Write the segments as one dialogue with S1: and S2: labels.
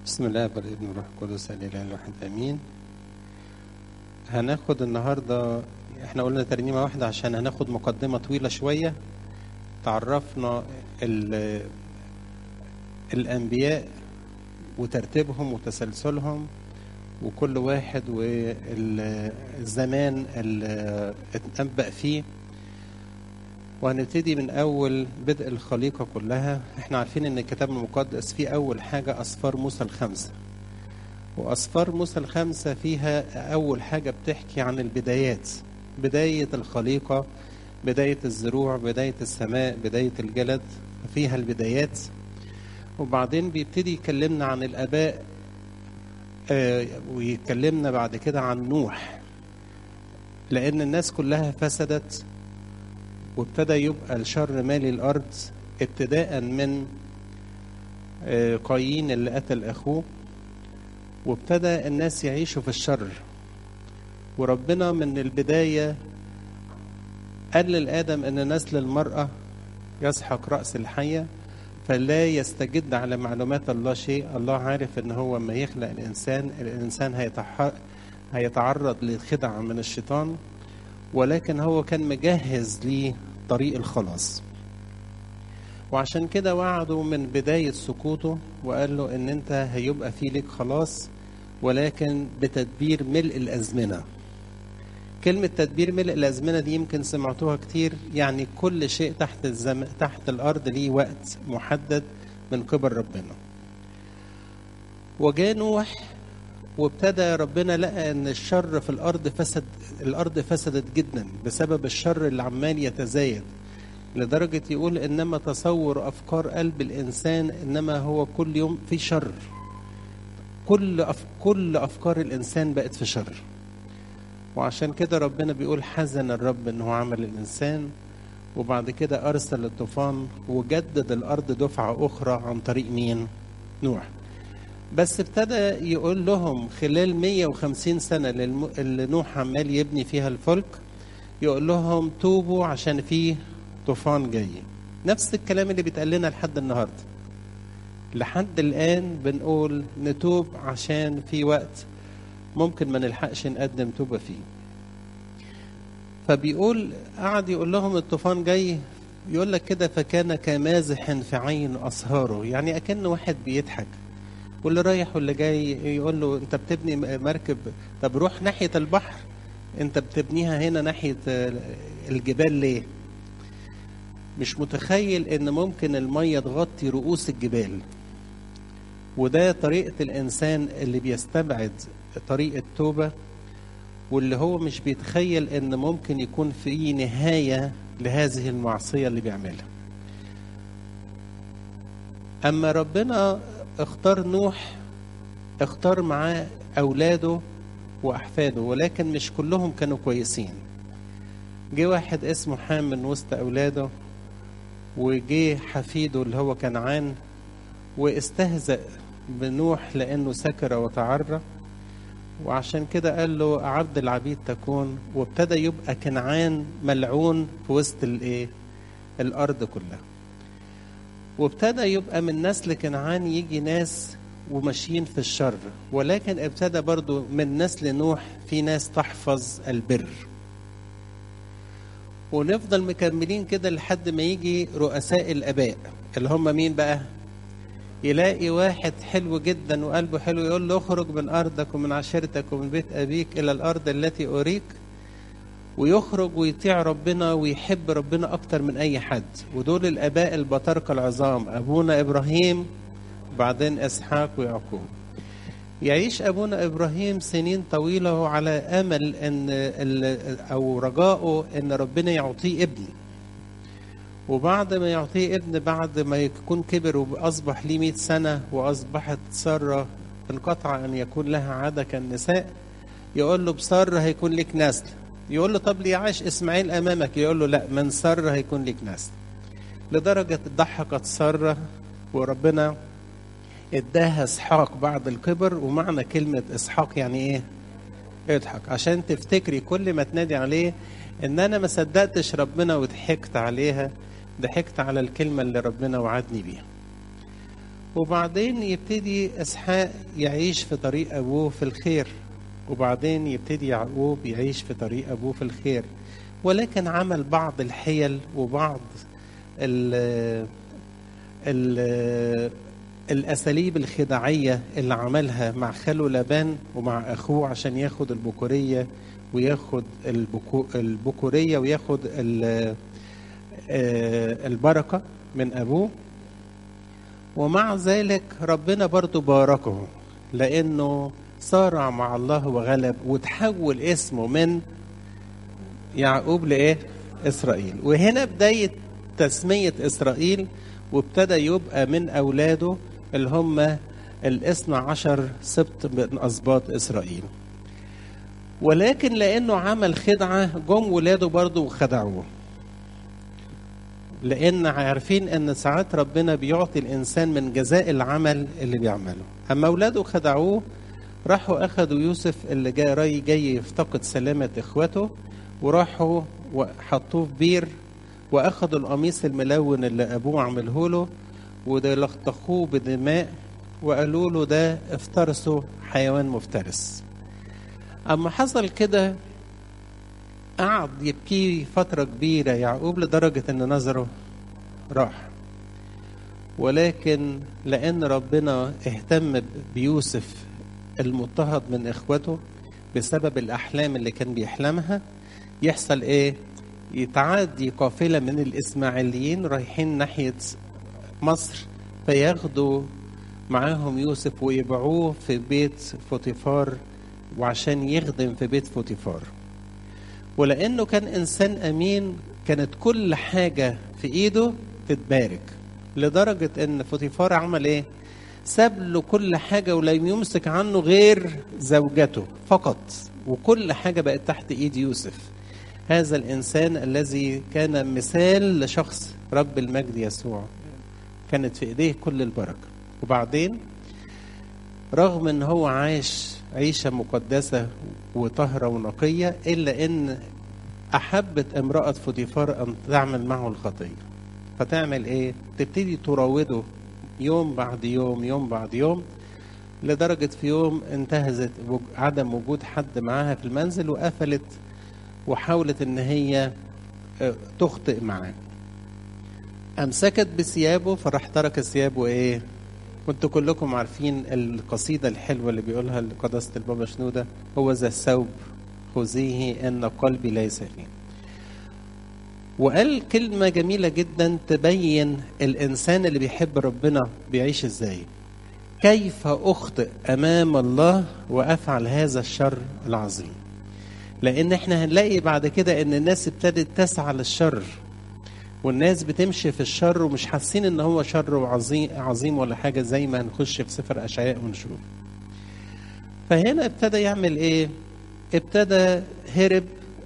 S1: بسم الله والابن والروح القدس الاله الواحد امين هناخد النهارده احنا قلنا ترنيمه واحده عشان هناخد مقدمه طويله شويه تعرفنا ال- الانبياء وترتيبهم وتسلسلهم وكل واحد والزمان اللي اتنبأ فيه وهنبتدي من أول بدء الخليقة كلها احنا عارفين ان الكتاب المقدس فيه أول حاجة أسفار موسى الخمسة وأسفار موسى الخمسة فيها أول حاجة بتحكي عن البدايات بداية الخليقة بداية الزروع بداية السماء بداية الجلد فيها البدايات وبعدين بيبتدي يكلمنا عن الآباء آه، ويكلمنا بعد كده عن نوح لأن الناس كلها فسدت وابتدى يبقى الشر مالي الأرض ابتداء من آه، قايين اللي قتل أخوه وابتدى الناس يعيشوا في الشر وربنا من البداية قال لآدم أن نسل المرأة يسحق رأس الحية فلا يستجد على معلومات الله شيء الله عارف ان هو لما يخلق الانسان الانسان هيتح... هيتعرض لخدع من الشيطان ولكن هو كان مجهز ليه طريق الخلاص وعشان كده وعده من بداية سقوطه وقال له ان انت هيبقى في لك خلاص ولكن بتدبير ملء الازمنه كلمة تدبير ملء الأزمنة دي يمكن سمعتوها كتير يعني كل شيء تحت الزم... تحت الأرض ليه وقت محدد من قبل ربنا وجاء نوح وابتدى ربنا لقى ان الشر في الارض فسد الارض فسدت جدا بسبب الشر اللي عمال يتزايد لدرجة يقول انما تصور افكار قلب الانسان انما هو كل يوم في شر كل أف... كل افكار الانسان بقت في شر وعشان كده ربنا بيقول حزن الرب انه عمل الانسان وبعد كده ارسل الطوفان وجدد الارض دفعه اخرى عن طريق مين؟ نوح. بس ابتدى يقول لهم خلال 150 سنه للم... اللي نوح عمال يبني فيها الفلك يقول لهم توبوا عشان في طوفان جاي. نفس الكلام اللي بيتقال لنا لحد النهارده. لحد الان بنقول نتوب عشان في وقت ممكن ما نلحقش نقدم توبه فيه فبيقول قعد يقول لهم الطوفان جاي يقول لك كده فكان كمازح في عين أصهاره يعني أكن واحد بيضحك واللي رايح واللي جاي يقول له أنت بتبني مركب طب روح ناحية البحر أنت بتبنيها هنا ناحية الجبال ليه مش متخيل ان ممكن المية تغطي رؤوس الجبال وده طريقة الإنسان اللي بيستبعد طريق التوبة واللي هو مش بيتخيل ان ممكن يكون في نهاية لهذه المعصية اللي بيعملها اما ربنا اختار نوح اختار معاه اولاده واحفاده ولكن مش كلهم كانوا كويسين جه واحد اسمه حام من وسط اولاده وجه حفيده اللي هو كنعان واستهزأ بنوح لانه سكر وتعرى وعشان كده قال له عبد العبيد تكون وابتدى يبقى كنعان ملعون في وسط الايه الارض كلها وابتدى يبقى من نسل كنعان يجي ناس وماشيين في الشر ولكن ابتدى برضو من نسل نوح في ناس تحفظ البر ونفضل مكملين كده لحد ما يجي رؤساء الاباء اللي هم مين بقى يلاقي واحد حلو جدا وقلبه حلو يقول له اخرج من ارضك ومن عشيرتك ومن بيت ابيك الى الارض التي اريك ويخرج ويطيع ربنا ويحب ربنا اكتر من اي حد ودول الاباء البطاركه العظام ابونا ابراهيم وبعدين اسحاق ويعقوب يعيش ابونا ابراهيم سنين طويله على امل ان او رجائه ان ربنا يعطيه ابن وبعد ما يعطيه ابن بعد ما يكون كبر وأصبح ليه 100 سنة وأصبحت سارة انقطع أن يكون لها عادة كالنساء يقول له بسارة هيكون لك نسل يقول له طب ليه عاش إسماعيل أمامك يقول له لا من سارة هيكون لك نسل لدرجة ضحكت سارة وربنا اداها اسحاق بعد الكبر ومعنى كلمة اسحاق يعني ايه؟ اضحك عشان تفتكري كل ما تنادي عليه ان انا ما صدقتش ربنا وضحكت عليها ضحكت على الكلمة اللي ربنا وعدني بيها وبعدين يبتدي اسحاق يعيش في طريق ابوه في الخير وبعدين يبتدي يعقوب يعيش في طريق ابوه في الخير ولكن عمل بعض الحيل وبعض ال ال الاساليب الخداعيه اللي عملها مع خاله لابان ومع اخوه عشان ياخد البكوريه وياخد البكو البكوريه وياخد البركه من ابوه ومع ذلك ربنا برضو باركه لانه صارع مع الله وغلب وتحول اسمه من يعقوب لايه اسرائيل وهنا بدايه تسميه اسرائيل وابتدى يبقى من اولاده اللي هم الاثنى عشر سبط من اسباط اسرائيل ولكن لانه عمل خدعه جم ولاده برضه وخدعوه لان عارفين ان ساعات ربنا بيعطي الانسان من جزاء العمل اللي بيعمله اما اولاده خدعوه راحوا اخذوا يوسف اللي جاي راي جاي يفتقد سلامه اخوته وراحوا وحطوه في بير واخذوا القميص الملون اللي ابوه عمله له وده لخطخوه بدماء وقالوا له ده افترسه حيوان مفترس اما حصل كده قعد يبكي فترة كبيرة يعقوب لدرجة ان نظره راح ولكن لان ربنا اهتم بيوسف المضطهد من اخوته بسبب الاحلام اللي كان بيحلمها يحصل ايه يتعدي قافلة من الاسماعيليين رايحين ناحية مصر فياخدوا معاهم يوسف ويبيعوه في بيت فوتيفار وعشان يخدم في بيت فوتيفار ولانه كان انسان امين كانت كل حاجه في ايده تتبارك لدرجه ان فوتيفار عمل ايه ساب له كل حاجه ولم يمسك عنه غير زوجته فقط وكل حاجه بقت تحت ايد يوسف هذا الانسان الذي كان مثال لشخص رب المجد يسوع كانت في ايديه كل البركه وبعدين رغم ان هو عاش عيشه مقدسه وطهره ونقيه الا ان احبت امراه فوتيفار ان تعمل معه الخطيه فتعمل ايه تبتدي تراوده يوم بعد يوم يوم بعد يوم لدرجة في يوم انتهزت عدم وجود حد معاها في المنزل وقفلت وحاولت ان هي تخطئ معاه امسكت بثيابه فراح ترك ثيابه ايه وانتوا كلكم عارفين القصيده الحلوه اللي بيقولها لقداسه البابا شنوده هو ذا الثوب خذيه ان قلبي ليس فيه وقال كلمه جميله جدا تبين الانسان اللي بيحب ربنا بيعيش ازاي كيف اخطئ امام الله وافعل هذا الشر العظيم لان احنا هنلاقي بعد كده ان الناس ابتدت تسعى للشر والناس بتمشي في الشر ومش حاسين ان هو شر عظيم عظيم ولا حاجه زي ما هنخش في سفر اشعياء ونشوف. فهنا ابتدى يعمل ايه؟ ابتدى هرب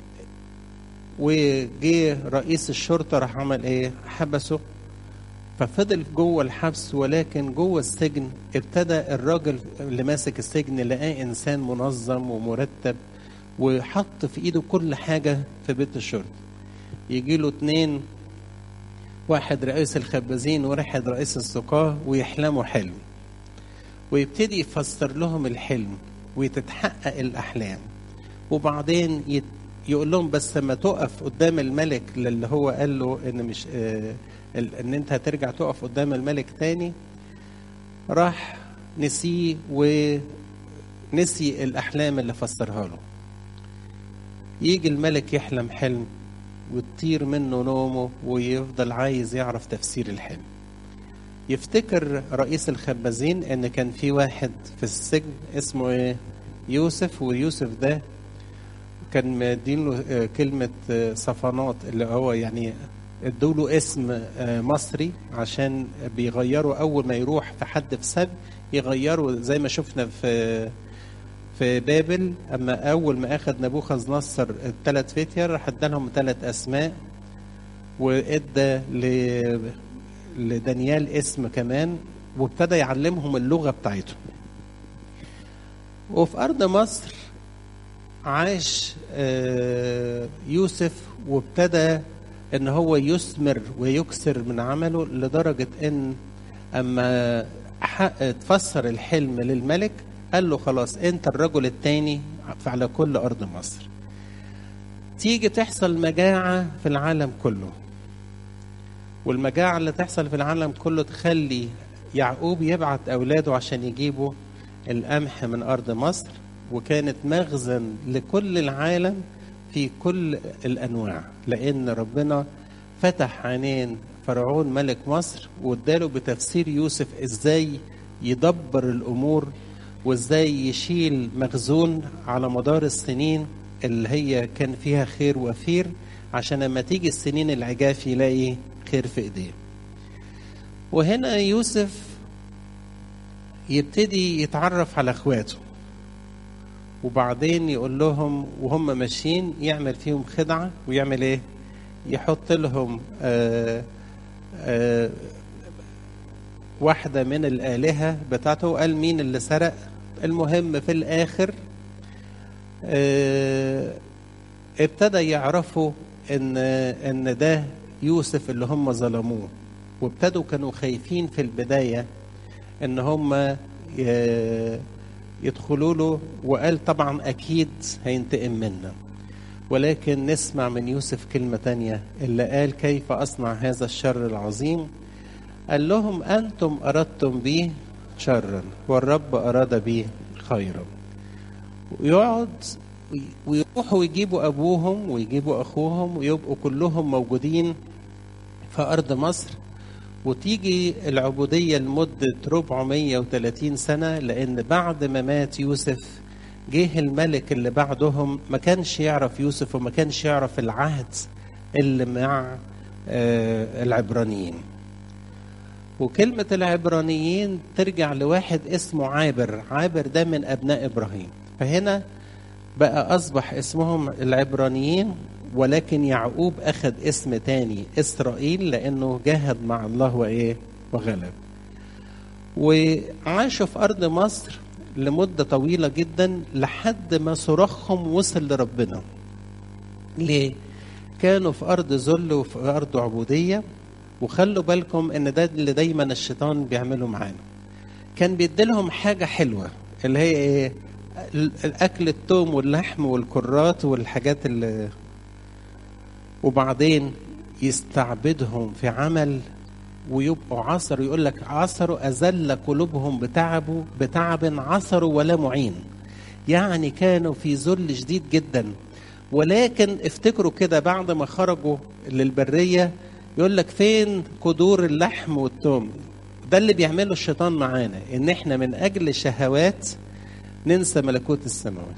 S1: وجه رئيس الشرطه راح عمل ايه؟ حبسه ففضل جوه الحبس ولكن جوه السجن ابتدى الراجل اللي ماسك السجن لقاه انسان منظم ومرتب وحط في ايده كل حاجه في بيت الشرطه. يجي له اتنين واحد رئيس الخبازين وواحد رئيس السقاة ويحلموا حلم ويبتدي يفسر لهم الحلم وتتحقق الأحلام وبعدين يت... يقول لهم بس لما تقف قدام الملك اللي هو قال له ان مش آه ان انت هترجع تقف قدام الملك تاني راح نسيه ونسي الاحلام اللي فسرها له يجي الملك يحلم حلم وتطير منه نومه ويفضل عايز يعرف تفسير الحلم يفتكر رئيس الخبازين ان كان في واحد في السجن اسمه ايه يوسف ويوسف ده كان مدين له كلمة صفانات اللي هو يعني ادوا له اسم مصري عشان بيغيروا اول ما يروح في حد في سب يغيروا زي ما شفنا في في بابل اما اول ما اخذ نبوخذ نصر الثلاث فتية راح ادالهم ثلاث اسماء وادى ل... لدانيال اسم كمان وابتدى يعلمهم اللغه بتاعتهم وفي ارض مصر عاش يوسف وابتدى ان هو يثمر ويكسر من عمله لدرجه ان اما تفسر الحلم للملك قال له خلاص انت الرجل التاني على كل ارض مصر تيجي تحصل مجاعة في العالم كله والمجاعة اللي تحصل في العالم كله تخلي يعقوب يبعت أولاده عشان يجيبوا القمح من أرض مصر وكانت مخزن لكل العالم في كل الأنواع لأن ربنا فتح عينين فرعون ملك مصر واداله بتفسير يوسف ازاي يدبر الامور وازاي يشيل مخزون على مدار السنين اللي هي كان فيها خير وفير عشان لما تيجي السنين العجاف يلاقي خير في ايديه وهنا يوسف يبتدي يتعرف على اخواته وبعدين يقول لهم وهم ماشيين يعمل فيهم خدعة ويعمل ايه يحط لهم آآ آآ واحدة من الآلهة بتاعته وقال مين اللي سرق المهم في الآخر ابتدى يعرفوا ان ان ده يوسف اللي هم ظلموه وابتدوا كانوا خايفين في البداية ان هم يدخلوا له وقال طبعا اكيد هينتقم منا ولكن نسمع من يوسف كلمة تانية اللي قال كيف أصنع هذا الشر العظيم قال لهم أنتم أردتم بي شرا والرب أراد بي خيرا ويقعد ويروحوا يجيبوا أبوهم ويجيبوا أخوهم ويبقوا كلهم موجودين في أرض مصر وتيجي العبودية لمدة 430 سنة لأن بعد ما مات يوسف جه الملك اللي بعدهم ما كانش يعرف يوسف وما كانش يعرف العهد اللي مع العبرانيين وكلمة العبرانيين ترجع لواحد اسمه عابر عابر ده من أبناء إبراهيم فهنا بقى أصبح اسمهم العبرانيين ولكن يعقوب أخذ اسم تاني إسرائيل لأنه جاهد مع الله وإيه وغلب وعاشوا في أرض مصر لمدة طويلة جدا لحد ما صراخهم وصل لربنا ليه؟ كانوا في أرض ذل وفي أرض عبودية وخلوا بالكم إن ده اللي دايما الشيطان بيعمله معانا كان بيديلهم حاجة حلوة اللي هي إيه؟ الأكل التوم واللحم والكرات والحاجات اللي وبعدين يستعبدهم في عمل ويبقوا عصر يقول لك عصروا أذل قلوبهم بتعبوا بتعب عصروا ولا معين يعني كانوا في ذل شديد جدا ولكن افتكروا كده بعد ما خرجوا للبرية يقول لك فين قدور اللحم والثوم ده اللي بيعمله الشيطان معانا ان احنا من اجل شهوات ننسى ملكوت السماوات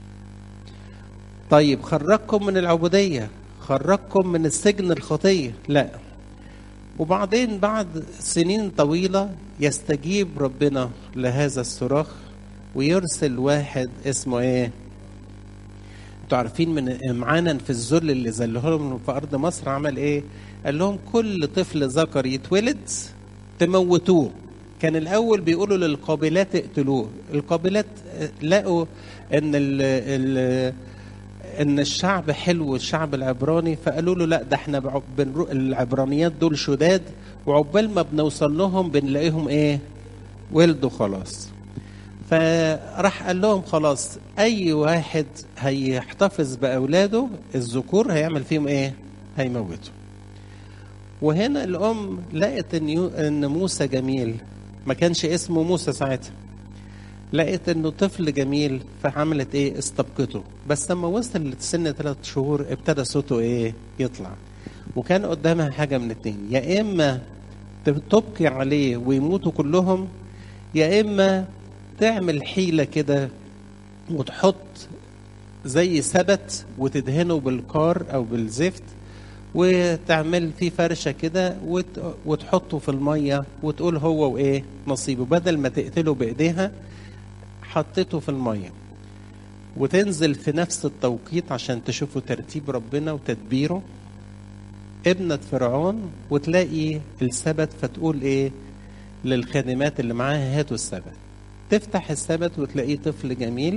S1: طيب خرجكم من العبودية خرجكم من السجن الخطية لا وبعدين بعد سنين طويلة يستجيب ربنا لهذا الصراخ ويرسل واحد اسمه ايه انتوا عارفين من معانا في الذل اللي ذله لهم في ارض مصر عمل ايه قال لهم كل طفل ذكر يتولد تموتوه كان الاول بيقولوا للقابلات اقتلوه القابلات لقوا ان ال ال ان الشعب حلو الشعب العبراني فقالوا له لا ده احنا بنروح العبرانيات دول شداد وعقبال ما بنوصل لهم بنلاقيهم ايه ولدوا خلاص فراح قال لهم خلاص اي واحد هيحتفظ باولاده الذكور هيعمل فيهم ايه هيموته وهنا الام لقت ان ان موسى جميل ما كانش اسمه موسى ساعتها لقيت انه طفل جميل فعملت ايه استبقته بس لما وصل لسن ثلاث شهور ابتدى صوته ايه يطلع وكان قدامها حاجه من اتنين يا اما تبكي عليه ويموتوا كلهم يا اما تعمل حيله كده وتحط زي سبت وتدهنه بالكار او بالزفت وتعمل فيه فرشه كده وت... وتحطه في الميه وتقول هو وايه نصيبه بدل ما تقتله بايديها حطيته في الميه وتنزل في نفس التوقيت عشان تشوفوا ترتيب ربنا وتدبيره ابنة فرعون وتلاقي السبت فتقول ايه للخادمات اللي معاها هاتوا السبت تفتح السبت وتلاقيه طفل جميل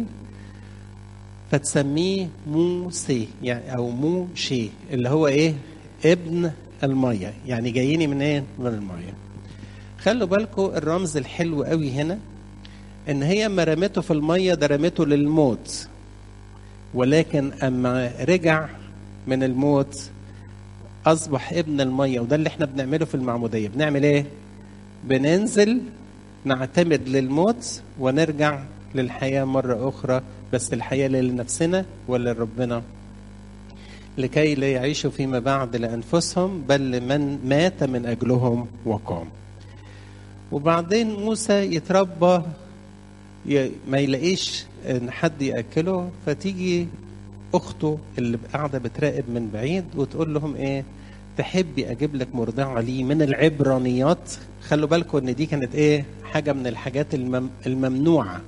S1: فتسميه موسي يعني او موشي اللي هو ايه ابن الميه يعني جاييني من ايه من الميه خلوا بالكم الرمز الحلو قوي هنا ان هي ما رمته في الميه ده رمته للموت ولكن اما رجع من الموت اصبح ابن الميه وده اللي احنا بنعمله في المعموديه بنعمل ايه بننزل نعتمد للموت ونرجع للحياه مره اخرى بس الحياه لا لنفسنا ولا لربنا لكي لا يعيشوا فيما بعد لانفسهم بل لمن مات من اجلهم وقام وبعدين موسى يتربى ما يلاقيش ان حد ياكله فتيجي اخته اللي قاعده بتراقب من بعيد وتقول لهم ايه تحبي اجيب لك مرضعه لي من العبرانيات خلوا بالكم ان دي كانت ايه حاجه من الحاجات المم الممنوعه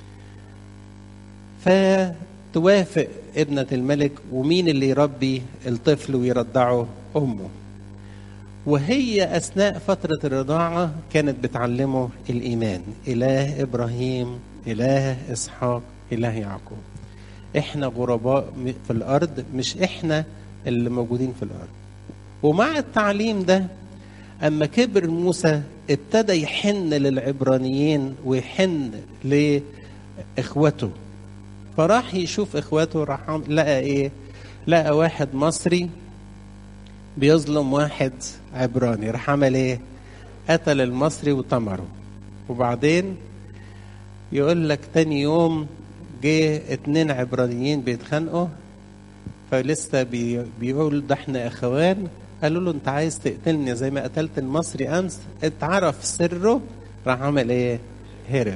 S1: فتوافق ابنة الملك ومين اللي يربي الطفل ويرضعه امه وهي اثناء فتره الرضاعه كانت بتعلمه الايمان اله ابراهيم اله اسحاق اله يعقوب احنا غرباء في الارض مش احنا اللي موجودين في الارض ومع التعليم ده اما كبر موسى ابتدى يحن للعبرانيين ويحن لاخوته فراح يشوف اخواته راح لقى ايه لقى واحد مصري بيظلم واحد عبراني راح عمل ايه قتل المصري وطمره وبعدين يقول لك تاني يوم جه اتنين عبرانيين بيتخانقوا فلسه بي بيقول ده احنا اخوان قالوا له انت عايز تقتلني زي ما قتلت المصري امس اتعرف سره راح عمل ايه هرب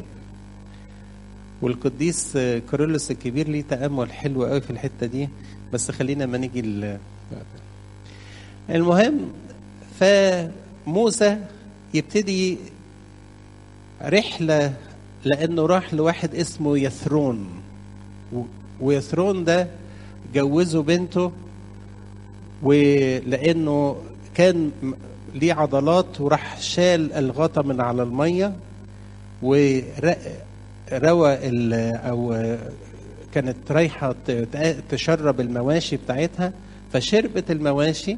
S1: والقديس كارولوس الكبير ليه تامل حلو قوي في الحته دي بس خلينا ما نيجي المهم فموسى يبتدي رحله لانه راح لواحد اسمه يثرون ويثرون ده جوزه بنته ولانه كان ليه عضلات وراح شال الغطا من على الميه وروى او كانت رايحه تشرب المواشي بتاعتها فشربت المواشي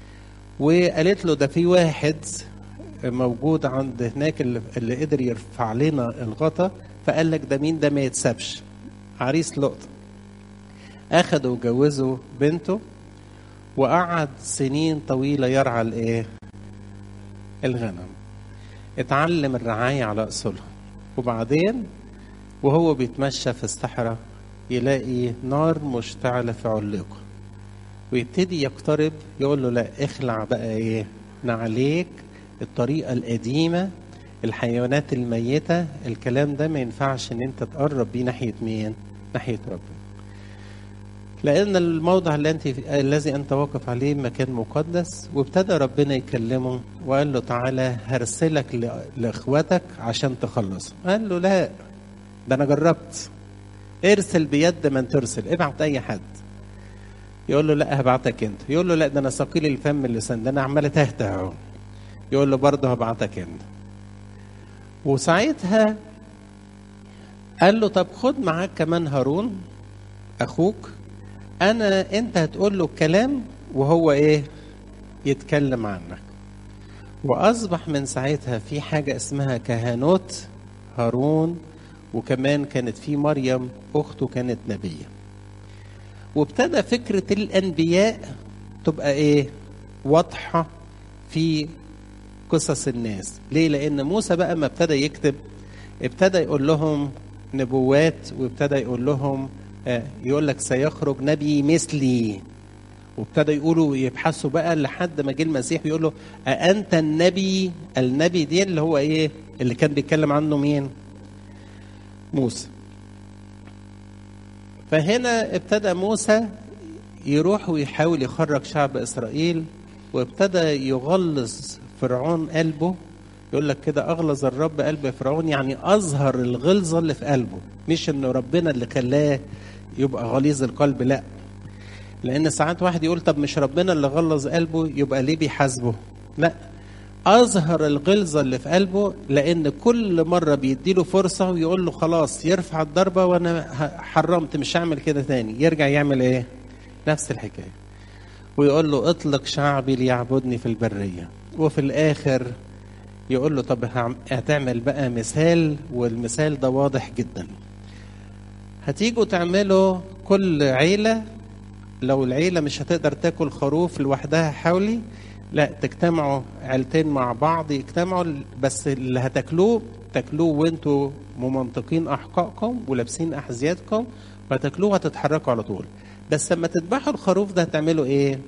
S1: وقالت له ده في واحد موجود عند هناك اللي, اللي قدر يرفع لنا الغطا فقال لك ده مين ده ما يتسابش عريس لقطة أخده وجوزه بنته وقعد سنين طويلة يرعى الإيه؟ الغنم اتعلم الرعاية على أصولها وبعدين وهو بيتمشى في الصحراء يلاقي نار مشتعلة في علقه ويبتدي يقترب يقول له لا اخلع بقى ايه نعليك الطريقة القديمة الحيوانات الميتة الكلام ده ما ينفعش ان انت تقرب بيه ناحية مين ناحية ربنا لأن الموضع اللي أنت الذي أنت واقف عليه مكان مقدس وابتدى ربنا يكلمه وقال له تعالى هرسلك لإخواتك عشان تخلصهم قال له لا ده أنا جربت ارسل بيد من ترسل ابعت أي حد يقول له لا هبعتك أنت يقول له لا ده أنا ثقيل الفم اللسان ده أنا عمال أتهته أهو يقول له برضه هبعتك أنت وساعتها قال له طب خد معاك كمان هارون أخوك انا انت هتقول له الكلام وهو ايه يتكلم عنك واصبح من ساعتها في حاجه اسمها كهنوت هارون وكمان كانت في مريم اخته كانت نبيه وابتدى فكره الانبياء تبقى ايه واضحه في قصص الناس ليه لان موسى بقى ما ابتدى يكتب ابتدى يقول لهم نبوات وابتدى يقول لهم يقول لك سيخرج نبي مثلي وابتدى يقولوا يبحثوا بقى لحد ما جه المسيح يقول له أأنت النبي النبي دي اللي هو ايه اللي كان بيتكلم عنه مين موسى فهنا ابتدى موسى يروح ويحاول يخرج شعب اسرائيل وابتدى يغلظ فرعون قلبه يقول لك كده اغلظ الرب قلب فرعون يعني اظهر الغلظه اللي في قلبه مش انه ربنا اللي خلاه يبقى غليظ القلب لا لان ساعات واحد يقول طب مش ربنا اللي غلظ قلبه يبقى ليه بيحاسبه لا اظهر الغلظه اللي في قلبه لان كل مره بيديله فرصه ويقول له خلاص يرفع الضربه وانا حرمت مش هعمل كده تاني يرجع يعمل ايه نفس الحكايه ويقول له اطلق شعبي ليعبدني في البريه وفي الاخر يقول له طب هتعمل بقى مثال والمثال ده واضح جدا هتيجوا تعملوا كل عيلة لو العيلة مش هتقدر تاكل خروف لوحدها حولي لا تجتمعوا عيلتين مع بعض يجتمعوا بس اللي هتاكلوه تاكلوه وانتوا ممنطقين احقائكم ولابسين احذيتكم وهتاكلوه هتتحركوا على طول بس لما تذبحوا الخروف ده هتعملوا ايه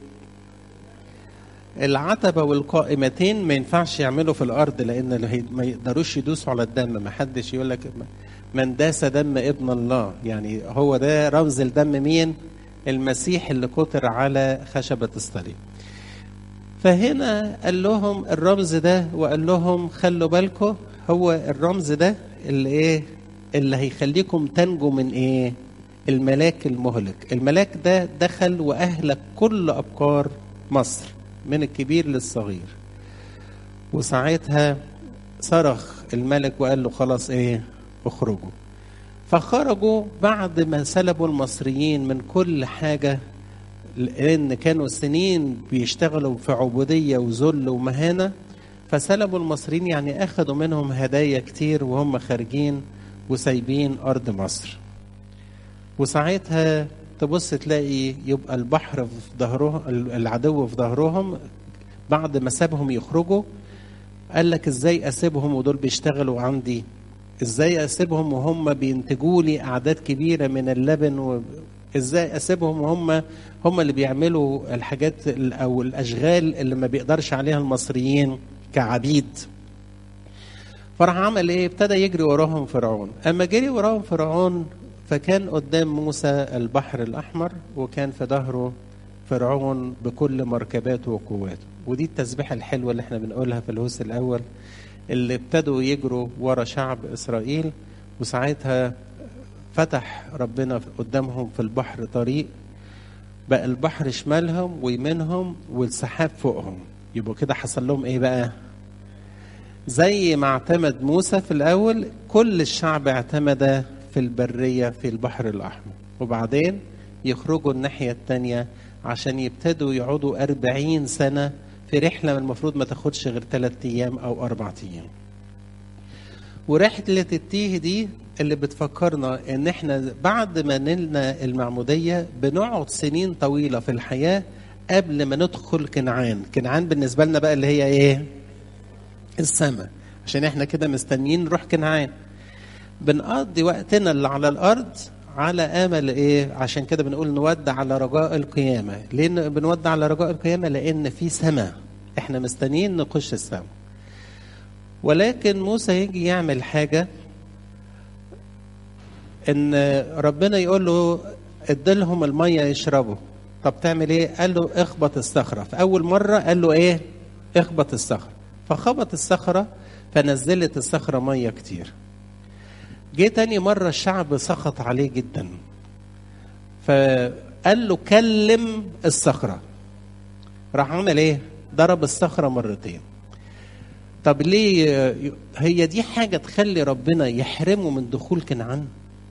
S1: العتبة والقائمتين ما ينفعش يعملوا في الأرض لأن ما يقدروش يدوسوا على الدم ما حدش يقول لك من داس دم ابن الله يعني هو ده رمز الدم مين المسيح اللي قطر على خشبة الصليب فهنا قال لهم الرمز ده وقال لهم خلوا بالكم هو الرمز ده اللي ايه اللي هيخليكم تنجوا من ايه الملاك المهلك الملاك ده دخل واهلك كل ابكار مصر من الكبير للصغير وساعتها صرخ الملك وقال له خلاص ايه اخرجوا فخرجوا بعد ما سلبوا المصريين من كل حاجة لأن كانوا سنين بيشتغلوا في عبودية وذل ومهانة فسلبوا المصريين يعني أخذوا منهم هدايا كتير وهم خارجين وسايبين أرض مصر وساعتها تبص تلاقي يبقى البحر في ظهرهم العدو في ظهرهم بعد ما سابهم يخرجوا قال لك ازاي اسيبهم ودول بيشتغلوا عندي ازاي اسيبهم وهم بينتجوا لي اعداد كبيره من اللبن و... ازاي اسيبهم وهم هم اللي بيعملوا الحاجات او الاشغال اللي ما بيقدرش عليها المصريين كعبيد فراح عمل ايه ابتدى يجري وراهم فرعون اما جري وراهم فرعون فكان قدام موسى البحر الاحمر وكان في ظهره فرعون بكل مركباته وقواته ودي التسبيحه الحلوه اللي احنا بنقولها في الهوس الاول اللي ابتدوا يجروا ورا شعب اسرائيل وساعتها فتح ربنا قدامهم في البحر طريق بقى البحر شمالهم ويمينهم والسحاب فوقهم يبقوا كده حصل لهم ايه بقى زي ما اعتمد موسى في الاول كل الشعب اعتمد في البرية في البحر الأحمر وبعدين يخرجوا الناحية التانية عشان يبتدوا يقعدوا أربعين سنة في رحلة المفروض ما تاخدش غير ثلاثة أيام أو أربعة أيام ورحلة التيه دي اللي بتفكرنا ان احنا بعد ما نلنا المعمودية بنقعد سنين طويلة في الحياة قبل ما ندخل كنعان كنعان بالنسبة لنا بقى اللي هي ايه السماء عشان احنا كده مستنيين نروح كنعان بنقضي وقتنا اللي على الارض على امل ايه عشان كده بنقول نودع على رجاء القيامه لان بنودع على رجاء القيامه لان في سماء احنا مستنيين نخش السماء ولكن موسى يجي يعمل حاجه ان ربنا يقول له اديلهم الميه يشربوا طب تعمل ايه قال له اخبط الصخره في اول مره قال له ايه اخبط الصخره فخبط الصخره فنزلت الصخره ميه كتير جه تاني مرة الشعب سخط عليه جدا فقال له كلم الصخرة راح عمل ايه ضرب الصخرة مرتين طب ليه هي دي حاجة تخلي ربنا يحرمه من دخول كنعان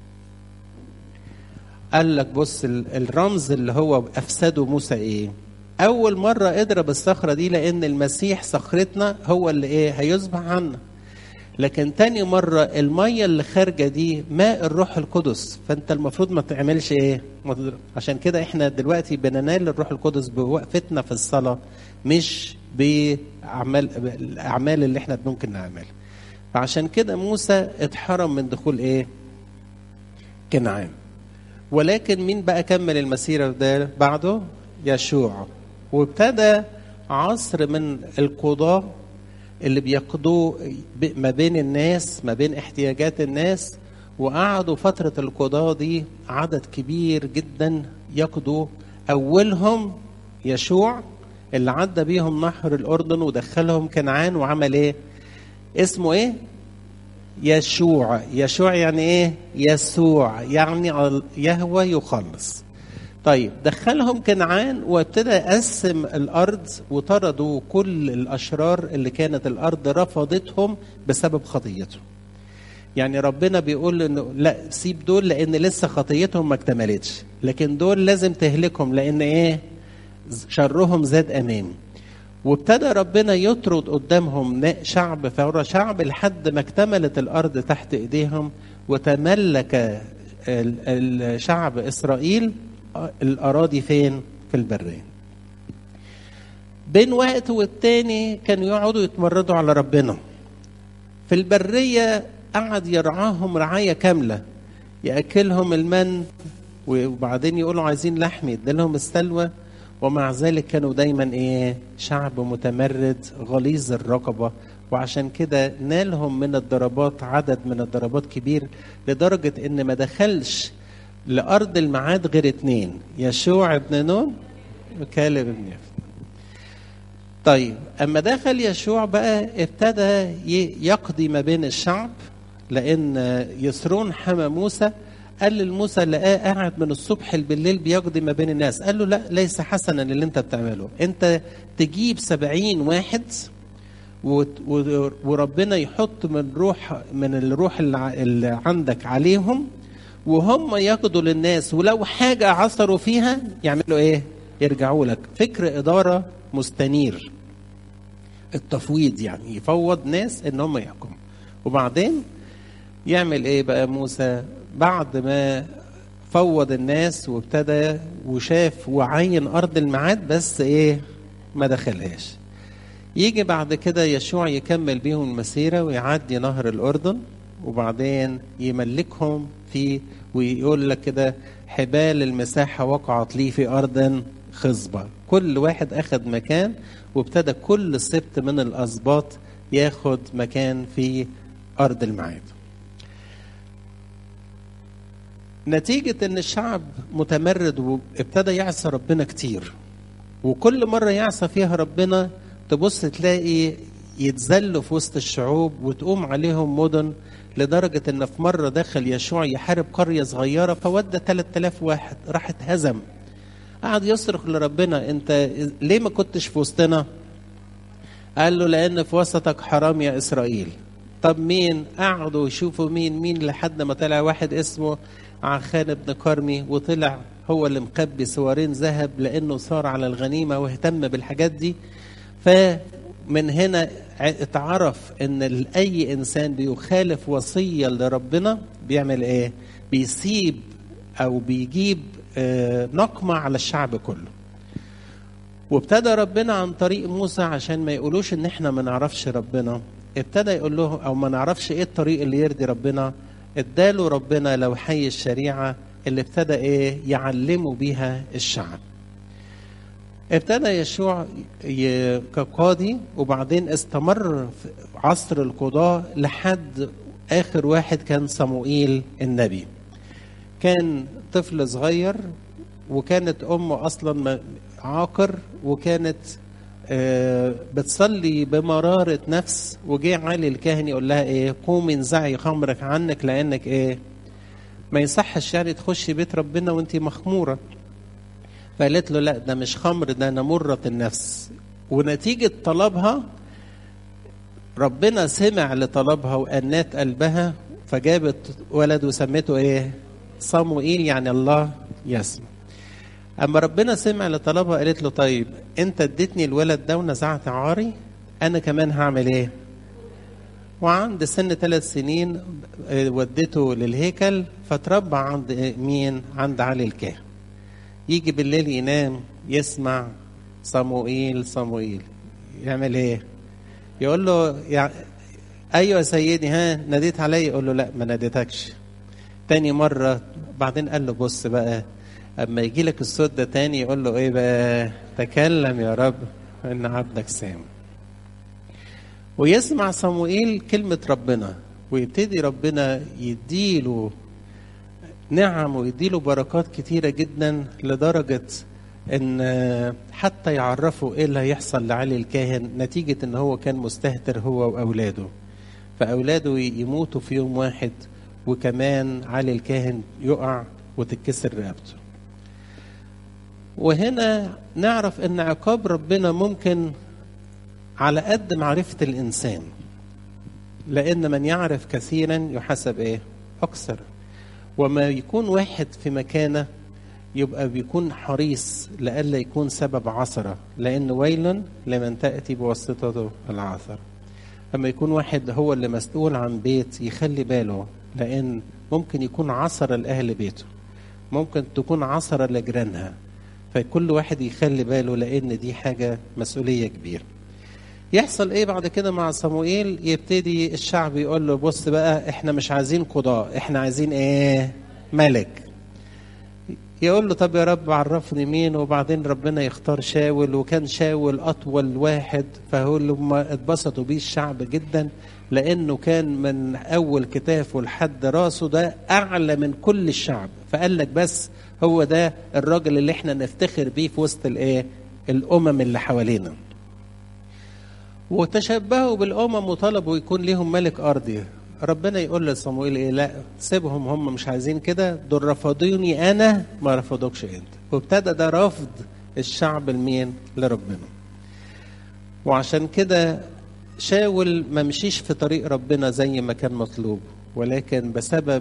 S1: قال لك بص الرمز اللي هو افسده موسى ايه اول مرة اضرب الصخرة دي لان المسيح صخرتنا هو اللي ايه هيصبح عنا لكن تاني مرة المية اللي خارجة دي ماء الروح القدس فانت المفروض ما تعملش ايه عشان كده احنا دلوقتي بننال الروح القدس بوقفتنا في الصلاة مش بأعمال الأعمال اللي احنا ممكن نعملها فعشان كده موسى اتحرم من دخول ايه كنعان ولكن مين بقى كمل المسيرة ده بعده يشوع وابتدى عصر من القضاة اللي بيقضوا ما بين الناس ما بين احتياجات الناس وقعدوا فترة القضاء دي عدد كبير جدا يقضوا أولهم يشوع اللي عدى بيهم نهر الأردن ودخلهم كنعان وعمل إيه؟ اسمه إيه؟ يشوع يشوع يعني إيه؟ يسوع يعني يهوى يخلص طيب دخلهم كنعان وابتدى يقسم الارض وطردوا كل الاشرار اللي كانت الارض رفضتهم بسبب خطيتهم. يعني ربنا بيقول انه لا سيب دول لان لسه خطيتهم ما اكتملتش، لكن دول لازم تهلكهم لان ايه؟ شرهم زاد امامي. وابتدى ربنا يطرد قدامهم شعب فورا شعب لحد ما اكتملت الارض تحت ايديهم وتملك الشعب اسرائيل الاراضي فين في البريه بين وقت والتاني كانوا يقعدوا يتمردوا على ربنا في البريه قعد يرعاهم رعايه كامله ياكلهم المن وبعدين يقولوا عايزين لحم يديلهم السلوى ومع ذلك كانوا دايما ايه شعب متمرد غليظ الرقبه وعشان كده نالهم من الضربات عدد من الضربات كبير لدرجه ان ما دخلش لارض الميعاد غير اتنين يشوع ابن نون وكالب ابن يفت طيب اما دخل يشوع بقى ابتدى يقضي ما بين الشعب لان يسرون حمى موسى قال لموسى لقاه قاعد من الصبح بالليل بيقضي ما بين الناس قال له لا ليس حسنا اللي انت بتعمله انت تجيب سبعين واحد وربنا يحط من روح من الروح اللي عندك عليهم وهم يقضوا للناس ولو حاجة عثروا فيها يعملوا ايه يرجعوا لك فكر إدارة مستنير التفويض يعني يفوض ناس ان هم يحكموا وبعدين يعمل ايه بقى موسى بعد ما فوض الناس وابتدى وشاف وعين ارض الميعاد بس ايه ما دخلهاش يجي بعد كده يشوع يكمل بيهم المسيرة ويعدي نهر الأردن وبعدين يملكهم في ويقول لك كده حبال المساحة وقعت لي في أرض خصبة كل واحد أخذ مكان وابتدى كل سبت من الأسباط ياخد مكان في أرض الميعاد نتيجة ان الشعب متمرد وابتدى يعصى ربنا كتير وكل مرة يعصى فيها ربنا تبص تلاقي يتذلوا في وسط الشعوب وتقوم عليهم مدن لدرجة ان في مرة دخل يشوع يحارب قرية صغيرة فودى 3000 واحد راح اتهزم قعد يصرخ لربنا انت ليه ما كنتش في وسطنا قال له لان في وسطك حرام يا اسرائيل طب مين قعدوا يشوفوا مين مين لحد ما طلع واحد اسمه عخان بن كرمي وطلع هو اللي مخبي سوارين ذهب لانه صار على الغنيمه واهتم بالحاجات دي فمن هنا اتعرف ان اي انسان بيخالف وصيه لربنا بيعمل ايه؟ بيسيب او بيجيب نقمه على الشعب كله. وابتدى ربنا عن طريق موسى عشان ما يقولوش ان احنا ما نعرفش ربنا ابتدى يقول له او ما نعرفش ايه الطريق اللي يرضي ربنا اداله ربنا لوحي الشريعة اللي ابتدى ايه يعلموا بيها الشعب ابتدى يشوع كقاضي وبعدين استمر في عصر القضاء لحد اخر واحد كان صموئيل النبي كان طفل صغير وكانت امه اصلا عاقر وكانت بتصلي بمرارة نفس وجه علي الكاهن يقول لها ايه قومي انزعي خمرك عنك لانك ايه ما يصحش يعني تخشي بيت ربنا وانت مخمورة فقالت له لا ده مش خمر ده انا مرة النفس ونتيجة طلبها ربنا سمع لطلبها وأنات قلبها فجابت ولد وسمته ايه صموئيل يعني الله يسمع اما ربنا سمع لطلبها قالت له طيب انت اديتني الولد ده ونزعت عاري انا كمان هعمل ايه وعند سن ثلاث سنين وديته للهيكل فتربى عند مين عند علي الكاهن يجي بالليل ينام يسمع صموئيل صموئيل يعمل ايه يقول له يع... ايوه يا سيدي ها ناديت علي يقول له لا ما ناديتكش تاني مرة بعدين قال له بص بقى اما يجي لك الصوت ده تاني يقول له ايه بقى تكلم يا رب ان عبدك سامع ويسمع صموئيل كلمة ربنا ويبتدي ربنا يديله نعم ويديله بركات كتيرة جدا لدرجة ان حتى يعرفوا ايه اللي هيحصل لعلي الكاهن نتيجة ان هو كان مستهتر هو واولاده فاولاده يموتوا في يوم واحد وكمان علي الكاهن يقع وتتكسر رقبته وهنا نعرف ان عقاب ربنا ممكن على قد معرفة الإنسان لأن من يعرف كثيرا يحسب إيه؟ أكثر وما يكون واحد في مكانة يبقى بيكون حريص لئلا يكون سبب عثرة لأن ويل لمن تأتي بواسطته العثرة أما يكون واحد هو اللي مسؤول عن بيت يخلي باله لأن ممكن يكون عثرة لأهل بيته ممكن تكون عثرة لجيرانها فكل واحد يخلي باله لأن دي حاجة مسؤولية كبيرة يحصل ايه بعد كده مع صموئيل يبتدي الشعب يقول له بص بقى احنا مش عايزين قضاء احنا عايزين ايه ملك يقول له طب يا رب عرفني مين وبعدين ربنا يختار شاول وكان شاول اطول واحد فهو لما اتبسطوا بيه الشعب جدا لانه كان من اول كتافه لحد راسه ده اعلى من كل الشعب فقال لك بس هو ده الراجل اللي احنا نفتخر بيه في وسط الايه الامم اللي حوالينا وتشبهوا بالامم وطلبوا يكون ليهم ملك ارضي ربنا يقول لصموئيل ايه لا سيبهم هم مش عايزين كده دول رفضوني انا ما رفضوكش انت وابتدى ده رفض الشعب المين لربنا وعشان كده شاول ما مشيش في طريق ربنا زي ما كان مطلوب ولكن بسبب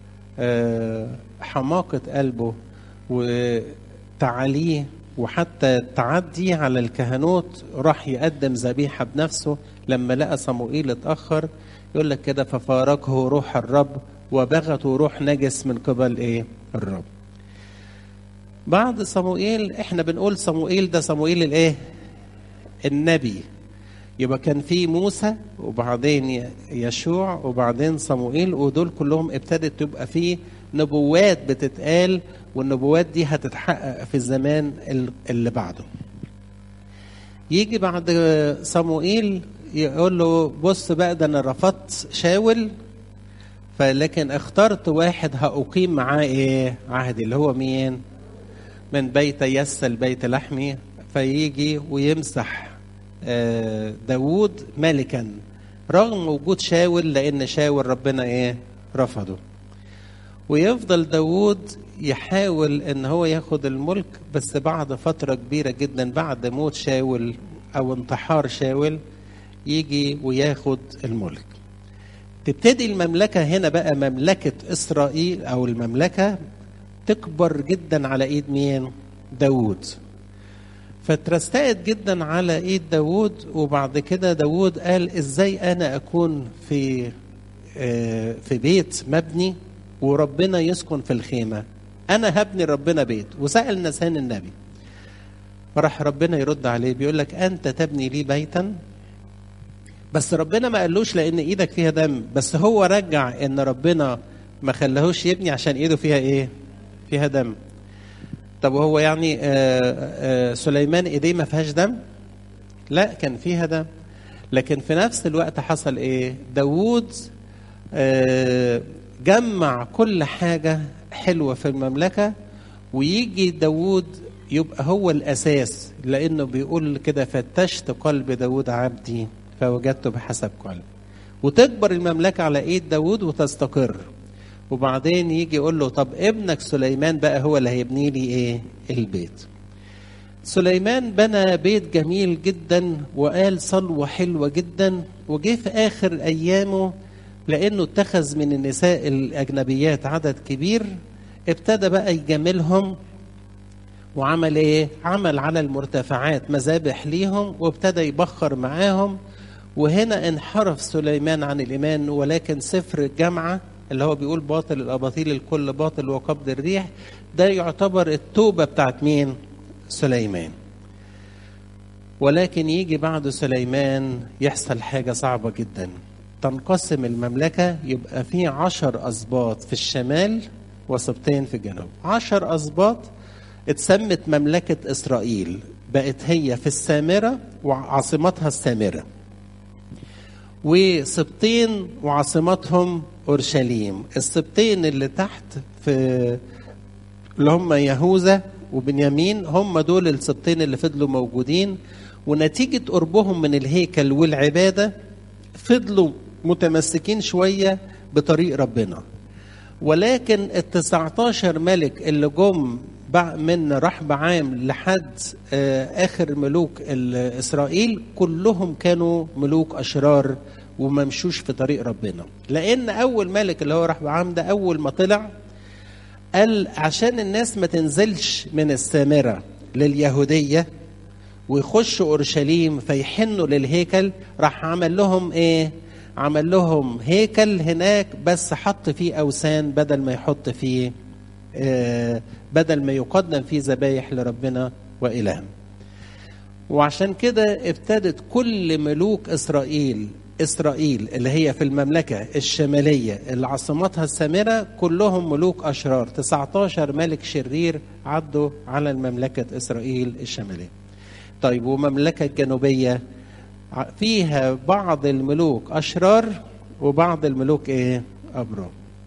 S1: حماقة قلبه وتعاليه وحتى التعدي على الكهنوت راح يقدم ذبيحة بنفسه لما لقى صموئيل اتأخر يقول لك كده ففارقه روح الرب وبغته روح نجس من قبل ايه الرب بعد صموئيل احنا بنقول صموئيل ده صموئيل الايه النبي يبقى كان في موسى وبعدين يشوع وبعدين صموئيل ودول كلهم ابتدت تبقى في نبوات بتتقال والنبوات دي هتتحقق في الزمان اللي بعده يجي بعد صموئيل يقول له بص بقى ده انا رفضت شاول فلكن اخترت واحد هأقيم معاه ايه عهدي اللي هو مين من بيت يس البيت لحمي فيجي ويمسح داوود ملكا رغم وجود شاول لان شاول ربنا ايه رفضه ويفضل داوود يحاول ان هو ياخد الملك بس بعد فترة كبيرة جدا بعد موت شاول او انتحار شاول يجي وياخد الملك تبتدي المملكة هنا بقى مملكة إسرائيل أو المملكة تكبر جدا على إيد مين؟ داوود فترستقت جدا على إيد داوود وبعد كده داوود قال إزاي أنا أكون في في بيت مبني وربنا يسكن في الخيمة أنا هبني ربنا بيت وسأل نسان النبي راح ربنا يرد عليه بيقول لك أنت تبني لي بيتا بس ربنا ما قالوش لان ايدك فيها دم بس هو رجع ان ربنا ما خلاهوش يبني عشان ايده فيها ايه فيها دم طب وهو يعني آآ آآ سليمان ايديه ما فيهاش دم لا كان فيها دم لكن في نفس الوقت حصل ايه داوود جمع كل حاجة حلوة في المملكة ويجي داوود يبقى هو الأساس لأنه بيقول كده فتشت قلب داوود عبدي فوجدته بحسب قلب وتكبر المملكة على ايد داود وتستقر وبعدين يجي يقول له طب ابنك سليمان بقى هو اللي هيبني لي ايه البيت سليمان بنى بيت جميل جدا وقال صلوة حلوة جدا وجه في آخر أيامه لأنه اتخذ من النساء الأجنبيات عدد كبير ابتدى بقى يجاملهم وعمل ايه؟ عمل على المرتفعات مذابح ليهم وابتدى يبخر معاهم وهنا انحرف سليمان عن الايمان ولكن سفر الجامعه اللي هو بيقول باطل الاباطيل الكل باطل وقبض الريح ده يعتبر التوبه بتاعت مين؟ سليمان. ولكن يجي بعد سليمان يحصل حاجه صعبه جدا. تنقسم المملكه يبقى في عشر اسباط في الشمال وسبطين في الجنوب. عشر اسباط اتسمت مملكه اسرائيل بقت هي في السامره وعاصمتها السامره. وسبطين وعاصمتهم اورشليم السبطين اللي تحت في اللي هم يهوذا وبنيامين هم دول السبطين اللي فضلوا موجودين ونتيجة قربهم من الهيكل والعبادة فضلوا متمسكين شوية بطريق ربنا ولكن ال 19 ملك اللي جم من رحب عام لحد اخر ملوك اسرائيل كلهم كانوا ملوك اشرار وما مشوش في طريق ربنا لان اول ملك اللي هو رحب عام ده اول ما طلع قال عشان الناس ما تنزلش من السامرة لليهودية ويخشوا أورشليم فيحنوا للهيكل راح عمل لهم إيه عمل لهم هيكل هناك بس حط فيه أوثان بدل ما يحط فيه آه بدل ما يقدم فيه ذبايح لربنا وإله وعشان كده ابتدت كل ملوك إسرائيل إسرائيل اللي هي في المملكة الشمالية اللي عاصمتها السامرة كلهم ملوك أشرار 19 ملك شرير عدوا على المملكة إسرائيل الشمالية طيب ومملكة الجنوبية فيها بعض الملوك أشرار وبعض الملوك إيه أبرار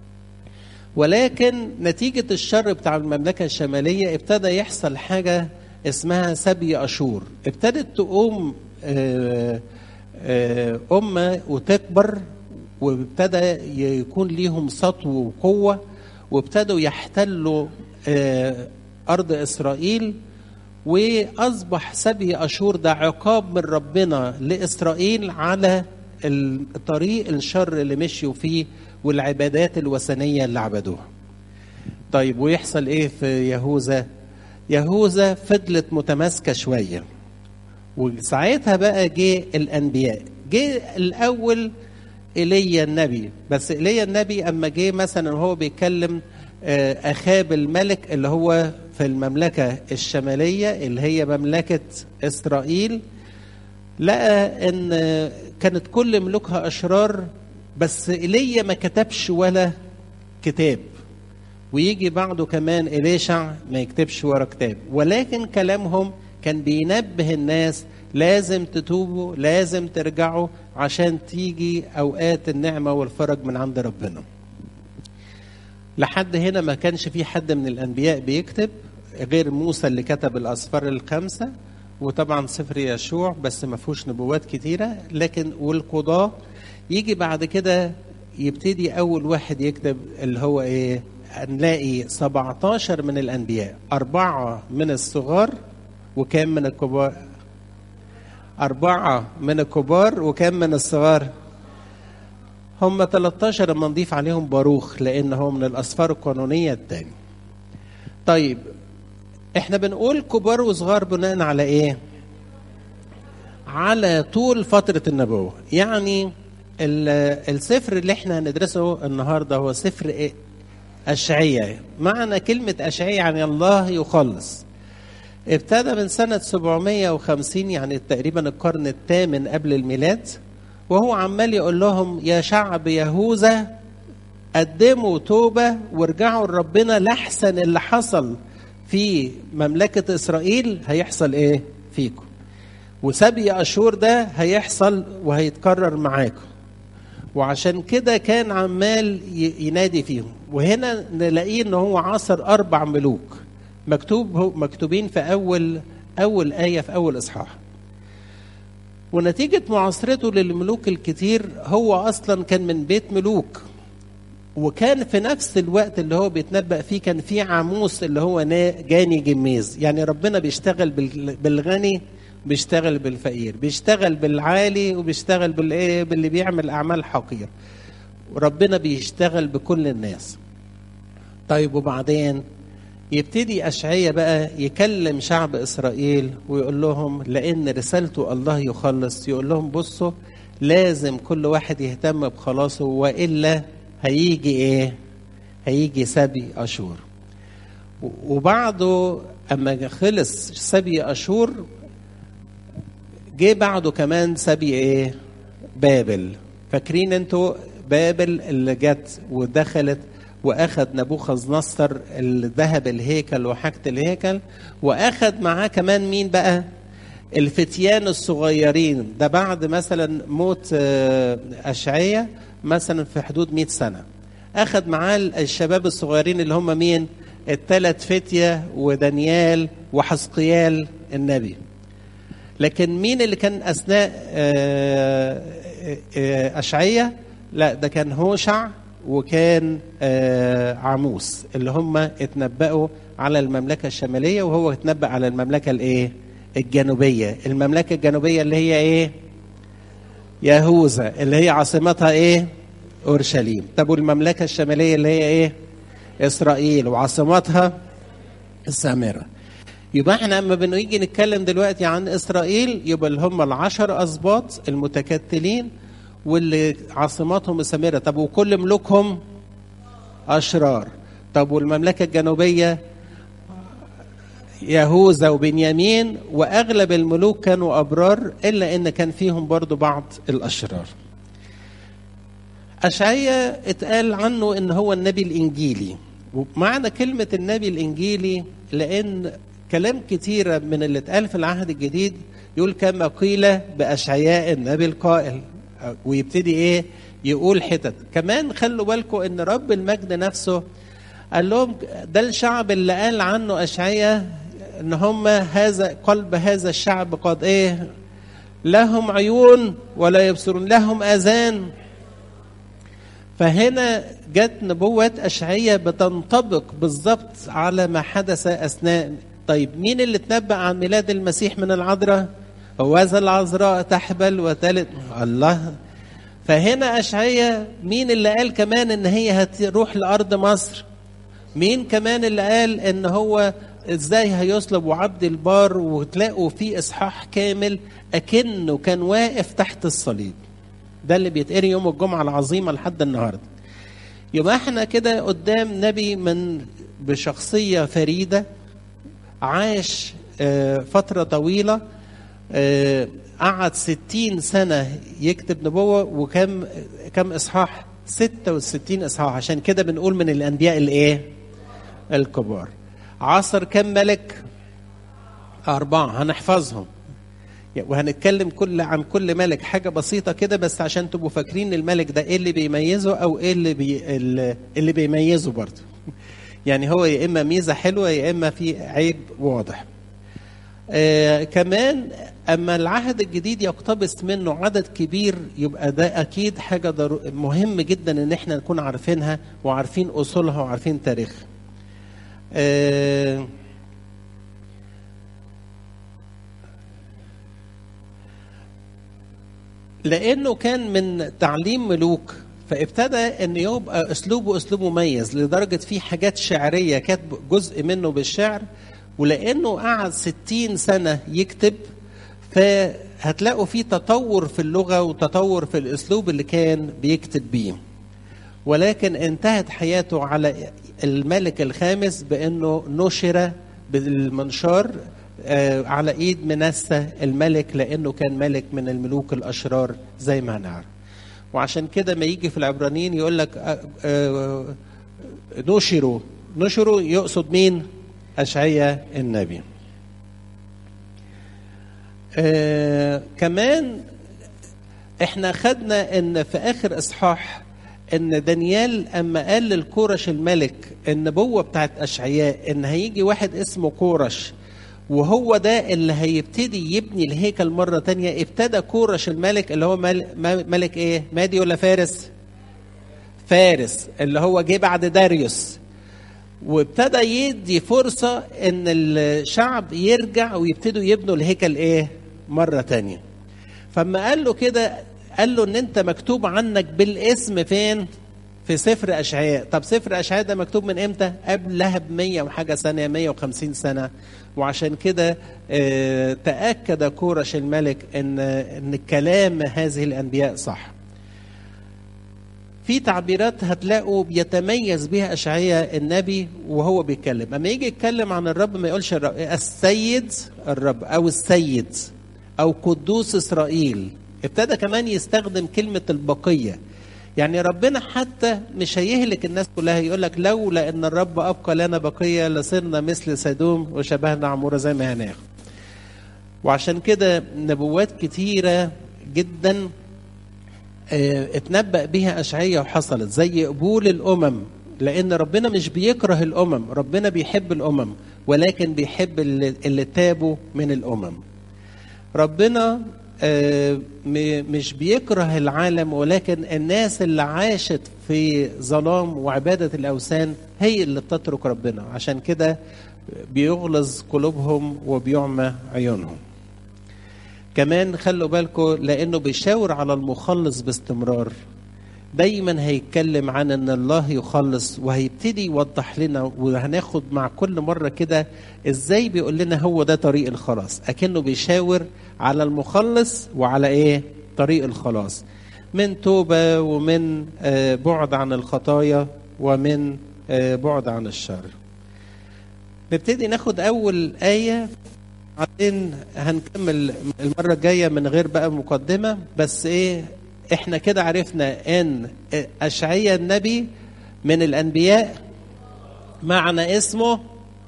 S1: ولكن نتيجة الشر بتاع المملكة الشمالية ابتدى يحصل حاجة اسمها سبي أشور ابتدت تقوم آه أمة وتكبر وابتدى يكون ليهم سطو وقوة وابتدوا يحتلوا أرض إسرائيل وأصبح سبي أشور ده عقاب من ربنا لإسرائيل على الطريق الشر اللي مشيوا فيه والعبادات الوثنية اللي عبدوها طيب ويحصل إيه في يهوذا يهوذا فضلت متماسكة شوية وساعتها بقى جه الانبياء جه الاول ايليا النبي بس ايليا النبي اما جه مثلا وهو بيتكلم اخاب الملك اللي هو في المملكه الشماليه اللي هي مملكه اسرائيل لقى ان كانت كل ملوكها اشرار بس ايليا ما كتبش ولا كتاب ويجي بعده كمان إليشع ما يكتبش ورا كتاب ولكن كلامهم كان بينبه الناس لازم تتوبوا لازم ترجعوا عشان تيجي اوقات النعمه والفرج من عند ربنا لحد هنا ما كانش في حد من الانبياء بيكتب غير موسى اللي كتب الاسفار الخمسه وطبعا سفر يشوع بس ما فيهوش نبوات كتيره لكن والقضاه يجي بعد كده يبتدي اول واحد يكتب اللي هو ايه نلاقي 17 من الانبياء اربعه من الصغار وكام من الكبار أربعة من الكبار وكام من الصغار هم 13 لما نضيف عليهم باروخ لأن هو من الأسفار القانونية الثاني طيب احنا بنقول كبار وصغار بناء على ايه على طول فترة النبوة يعني السفر اللي احنا هندرسه النهاردة هو سفر إيه؟ أشعية معنى كلمة أشعية يعني الله يخلص ابتدى من سنة 750 يعني تقريبا القرن الثامن قبل الميلاد وهو عمال يقول لهم يا شعب يهوذا قدموا توبة وارجعوا لربنا لحسن اللي حصل في مملكة إسرائيل هيحصل إيه فيكم وسبي أشور ده هيحصل وهيتكرر معاكم وعشان كده كان عمال ينادي فيهم وهنا نلاقيه ان هو عاصر اربع ملوك مكتوب مكتوبين في اول اول ايه في اول اصحاح ونتيجه معاصرته للملوك الكتير هو اصلا كان من بيت ملوك وكان في نفس الوقت اللي هو بيتنبأ فيه كان في عاموس اللي هو جاني جميز يعني ربنا بيشتغل بالغني بيشتغل بالفقير بيشتغل بالعالي وبيشتغل بالايه باللي بيعمل اعمال حقيره وربنا بيشتغل بكل الناس طيب وبعدين يبتدي أشعية بقى يكلم شعب إسرائيل ويقول لهم لأن رسالته الله يخلص يقول لهم بصوا لازم كل واحد يهتم بخلاصه وإلا هيجي إيه هيجي سبي أشور وبعده أما خلص سبي أشور جه بعده كمان سبي إيه بابل فاكرين انتوا بابل اللي جت ودخلت واخد نبوخذ نصر الذهب الهيكل وحاجه الهيكل واخد معاه كمان مين بقى الفتيان الصغيرين ده بعد مثلا موت اشعية مثلا في حدود 100 سنه اخد معاه الشباب الصغيرين اللي هم مين الثلاث فتيه ودانيال وحزقيال النبي لكن مين اللي كان اثناء اشعية لا ده كان هوشع وكان عاموس اللي هم اتنبأوا على المملكة الشمالية وهو اتنبأ على المملكة الايه الجنوبية المملكة الجنوبية اللي هي ايه يهوذا اللي هي عاصمتها ايه اورشليم طب والمملكة الشمالية اللي هي ايه اسرائيل وعاصمتها السامره يبقى احنا لما بنيجي نتكلم دلوقتي عن اسرائيل يبقى اللي هم العشر اسباط المتكتلين واللي عاصمتهم السامره طب وكل ملوكهم اشرار طب والمملكه الجنوبيه يهوذا وبنيامين واغلب الملوك كانوا ابرار الا ان كان فيهم برضو بعض الاشرار اشعيا اتقال عنه ان هو النبي الانجيلي ومعنى كلمه النبي الانجيلي لان كلام كتيره من اللي اتقال في العهد الجديد يقول كما قيل باشعياء النبي القائل ويبتدي ايه يقول حتت كمان خلوا بالكم ان رب المجد نفسه قال لهم ده الشعب اللي قال عنه اشعياء ان هم هذا قلب هذا الشعب قد ايه لهم عيون ولا يبصرون لهم اذان فهنا جت نبوة أشعية بتنطبق بالظبط على ما حدث أثناء طيب مين اللي تنبأ عن ميلاد المسيح من العذراء هوذا العذراء تحبل وتلد الله فهنا أشعية مين اللي قال كمان إن هي هتروح لأرض مصر مين كمان اللي قال إن هو ازاي هيصلب وعبد البار وتلاقوا في اصحاح كامل اكنه كان واقف تحت الصليب ده اللي بيتقري يوم الجمعه العظيمه لحد النهارده يبقى احنا كده قدام نبي من بشخصيه فريده عاش فتره طويله قعد ستين سنة يكتب نبوة وكم كم إصحاح؟ ستة وستين إصحاح عشان كده بنقول من الأنبياء الإيه؟ الكبار عصر كم ملك؟ أربعة هنحفظهم وهنتكلم كل عن كل ملك حاجة بسيطة كده بس عشان تبقوا فاكرين الملك ده إيه اللي بيميزه أو إيه اللي بي اللي بيميزه برضه. يعني هو يا إما ميزة حلوة يا إما في عيب واضح. آه كمان أما العهد الجديد يقتبس منه عدد كبير يبقى ده أكيد حاجة مهم جدا إن إحنا نكون عارفينها وعارفين أصولها وعارفين تاريخها. آه لانه كان من تعليم ملوك فابتدى ان يبقى اسلوبه اسلوب مميز لدرجه في حاجات شعريه كانت جزء منه بالشعر ولانه قعد ستين سنه يكتب فهتلاقوا في تطور في اللغه وتطور في الاسلوب اللي كان بيكتب بيه ولكن انتهت حياته على الملك الخامس بانه نشر بالمنشار على ايد منسى الملك لانه كان ملك من الملوك الاشرار زي ما هنعرف وعشان كده ما يجي في العبرانيين يقول لك نشروا نشروا يقصد مين اشعياء النبي آه كمان احنا خدنا ان في اخر اصحاح ان دانيال اما قال للكورش الملك النبوه بتاعت اشعياء ان هيجي واحد اسمه كورش وهو ده اللي هيبتدي يبني الهيكل مرة تانية ابتدى كورش الملك اللي هو ملك ايه مادي ولا فارس فارس اللي هو جه بعد داريوس وابتدى يدي فرصة ان الشعب يرجع ويبتدوا يبنوا الهيكل ايه مرة تانية فما قال له كده قال له ان انت مكتوب عنك بالاسم فين في سفر اشعياء طب سفر اشعياء ده مكتوب من امتى قبلها ب 100 وحاجه سنه 150 سنه وعشان كده اه تاكد كورش الملك ان ان كلام هذه الانبياء صح في تعبيرات هتلاقوا بيتميز بها اشعياء النبي وهو بيتكلم اما يجي يتكلم عن الرب ما يقولش الرب السيد الرب او السيد او قدوس اسرائيل ابتدى كمان يستخدم كلمه البقيه يعني ربنا حتى مش هيهلك الناس كلها يقول لك لولا ان الرب ابقى لنا بقيه لصرنا مثل سدوم وشبهنا عموره زي ما هناخد وعشان كده نبوات كتيره جدا اتنبأ بها أشعية وحصلت زي قبول الأمم لأن ربنا مش بيكره الأمم ربنا بيحب الأمم ولكن بيحب اللي, اللي تابوا من الأمم ربنا مش بيكره العالم ولكن الناس اللي عاشت في ظلام وعبادة الأوثان هي اللي بتترك ربنا عشان كده بيغلظ قلوبهم وبيعمى عيونهم كمان خلوا بالكم لأنه بيشاور على المخلص باستمرار دايما هيتكلم عن ان الله يخلص وهيبتدي يوضح لنا وهناخد مع كل مره كده ازاي بيقول لنا هو ده طريق الخلاص اكنه بيشاور على المخلص وعلى ايه طريق الخلاص من توبه ومن آه بعد عن الخطايا ومن آه بعد عن الشر نبتدي ناخد اول ايه بعدين هنكمل المره الجايه من غير بقى مقدمه بس ايه احنا كده عرفنا ان اشعيا النبي من الانبياء معنى اسمه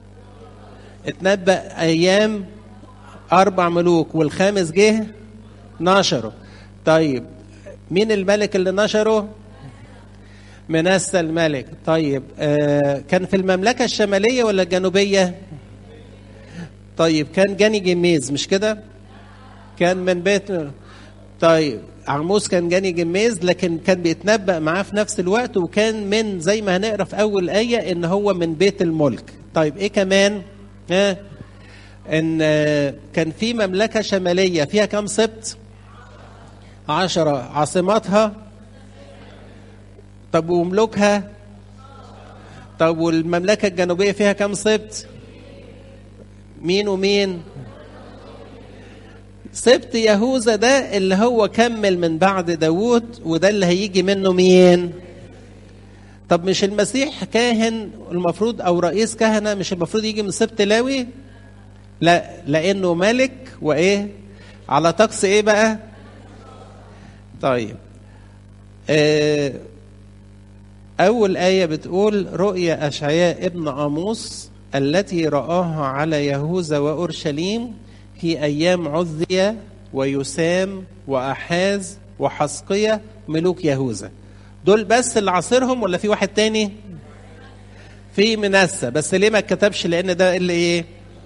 S1: اتنبأ ايام اربع ملوك والخامس جه نشره طيب مين الملك اللي نشره منسى الملك طيب آه كان في المملكه الشماليه ولا الجنوبيه طيب كان جاني جميز مش كده كان من بيت طيب عموس كان جاني جميز لكن كان بيتنبأ معاه في نفس الوقت وكان من زي ما هنقرا في اول ايه ان هو من بيت الملك طيب ايه كمان ها ان كان في مملكه شماليه فيها كام سبت عشرة عاصمتها طب وملوكها طب والمملكه الجنوبيه فيها كام سبت مين ومين سبت يهوذا ده اللي هو كمل من بعد داوود وده اللي هيجي منه مين طب مش المسيح كاهن المفروض او رئيس كهنه مش المفروض يجي من سبت لاوي لا لانه ملك وايه على طقس ايه بقى طيب آه اول ايه بتقول رؤيا اشعياء ابن اموس التي رآها على يهوذا وأورشليم في أيام عزية ويسام وأحاز وحسقية ملوك يهوذا دول بس اللي عاصرهم ولا في واحد تاني في منسى بس ليه ما اتكتبش لأن ده اللي إيه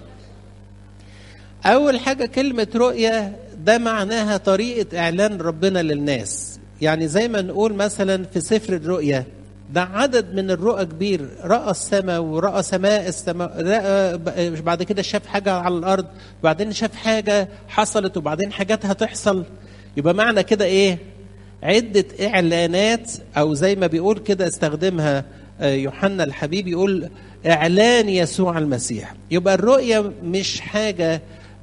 S1: أول حاجة كلمة رؤية ده معناها طريقة إعلان ربنا للناس يعني زي ما نقول مثلا في سفر الرؤيا ده عدد من الرؤى كبير رأى السماء ورأى سماء السماء رأى بعد كده شاف حاجة على الأرض وبعدين شاف حاجة حصلت وبعدين حاجات هتحصل يبقى معنى كده إيه عدة إعلانات أو زي ما بيقول كده استخدمها يوحنا الحبيب يقول إعلان يسوع المسيح يبقى الرؤية مش حاجة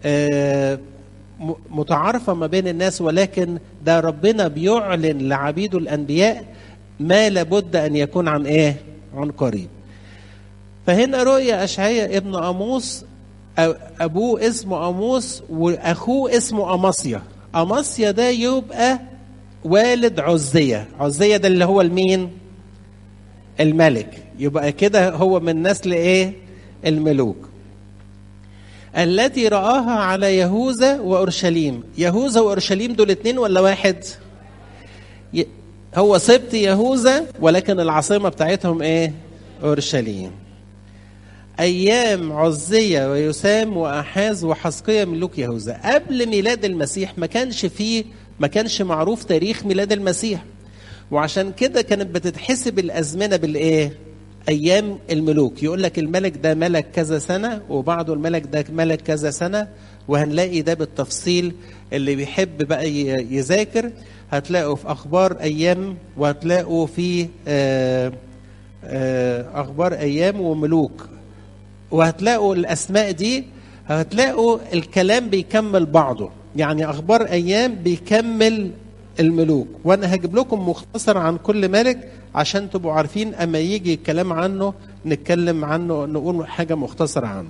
S1: متعارفة ما بين الناس ولكن ده ربنا بيعلن لعبيده الأنبياء ما لابد ان يكون عن ايه عن قريب فهنا رؤيا اشعياء ابن اموس ابوه اسمه اموس واخوه اسمه امصيا امصيا ده يبقى والد عزية عزية ده اللي هو المين الملك يبقى كده هو من نسل ايه الملوك التي رآها على يهوذا وأورشليم يهوذا وأورشليم دول اتنين ولا واحد هو سبط يهوذا ولكن العاصمة بتاعتهم ايه أورشليم أيام عزية ويسام وأحاز وحسقية ملوك يهوذا قبل ميلاد المسيح ما كانش فيه ما كانش معروف تاريخ ميلاد المسيح وعشان كده كانت بتتحسب الأزمنة بالإيه؟ أيام الملوك يقول لك الملك ده ملك كذا سنة وبعده الملك ده ملك كذا سنة وهنلاقي ده بالتفصيل اللي بيحب بقى يذاكر هتلاقوا في أخبار أيام وهتلاقوا في آه آه أخبار أيام وملوك وهتلاقوا الأسماء دي هتلاقوا الكلام بيكمل بعضه يعني أخبار أيام بيكمل الملوك وأنا هجيب لكم مختصر عن كل ملك عشان تبقوا عارفين أما يجي الكلام عنه نتكلم عنه نقول حاجة مختصرة عنه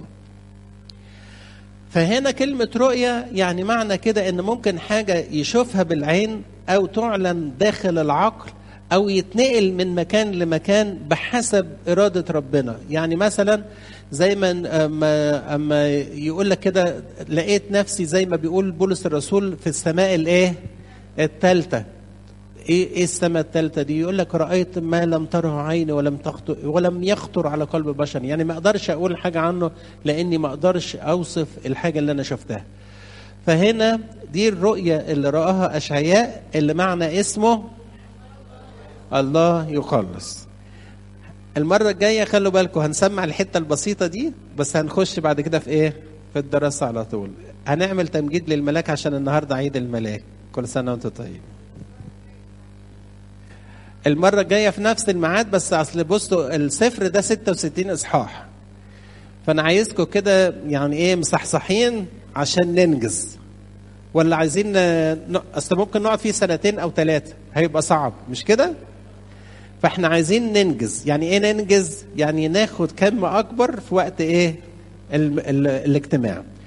S1: فهنا كلمة رؤية يعني معنى كده إن ممكن حاجة يشوفها بالعين أو تعلن داخل العقل أو يتنقل من مكان لمكان بحسب إرادة ربنا يعني مثلا زي ما أما, أما يقول لك كده لقيت نفسي زي ما بيقول بولس الرسول في السماء الإيه الثالثة ايه ايه السماء الثالثه دي يقول لك رايت ما لم تره عيني ولم تخطر ولم يخطر على قلب بشر يعني ما اقدرش اقول حاجه عنه لاني ما اقدرش اوصف الحاجه اللي انا شفتها فهنا دي الرؤيه اللي راها اشعياء اللي معنى اسمه الله يخلص المرة الجاية خلوا بالكم هنسمع الحتة البسيطة دي بس هنخش بعد كده في ايه؟ في الدراسة على طول. هنعمل تمجيد للملاك عشان النهارده عيد الملاك. كل سنة وانتم طيبين. المرة الجاية في نفس الميعاد بس أصل بصوا السفر ده 66 إصحاح فأنا عايزكم كده يعني إيه مصحصحين عشان ننجز ولا عايزين ن... أصل ممكن نقعد فيه سنتين أو ثلاثة هيبقى صعب مش كده؟ فاحنا عايزين ننجز يعني ايه ننجز يعني ناخد كم اكبر في وقت ايه ال... ال... الاجتماع